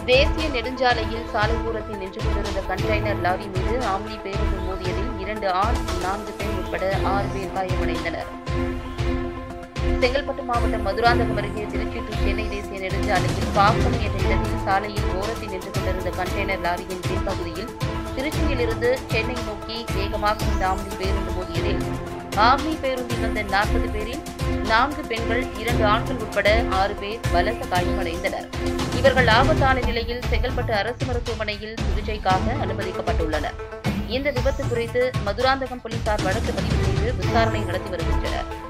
தேசிய நெடுஞ்சாலையில் சாலையோரத்தில் நின்று கொண்டிருந்த கண்டெய்னர் லாரி மீது ஆம்னி பேருந்து மோதியதில் இரண்டு ஆண் நான்கு பெண் உட்பட ஆறு பேர் காயமடைந்தனர் செங்கல்பட்டு மாவட்டம் மதுராந்தகம் அருகே திருச்சி டு சென்னை தேசிய நெடுஞ்சாலையில் பாக்கம் என்ற இடத்தில் சாலையில் ஓரத்தில் நின்று கொண்டிருந்த கண்டெய்னர் லாரியின் பின்பகுதியில் திருச்சியிலிருந்து சென்னை நோக்கி வேகமாக இந்த ஆம்னி பேருந்து மோதியதில் ஆம்னி பேருந்தில் வந்த நாற்பது பேரில் நான்கு பெண்கள் இரண்டு ஆண்கள் உட்பட ஆறு பேர் பலத்த காயமடைந்தனர் இவர்கள் ஆபத்தான நிலையில் செங்கல்பட்டு அரசு மருத்துவமனையில் சிகிச்சைக்காக அனுமதிக்கப்பட்டுள்ளனர் இந்த விபத்து குறித்து மதுராந்தகம் போலீசார் வழக்கு பதிவு செய்து விசாரணை நடத்தி வருகின்றனர்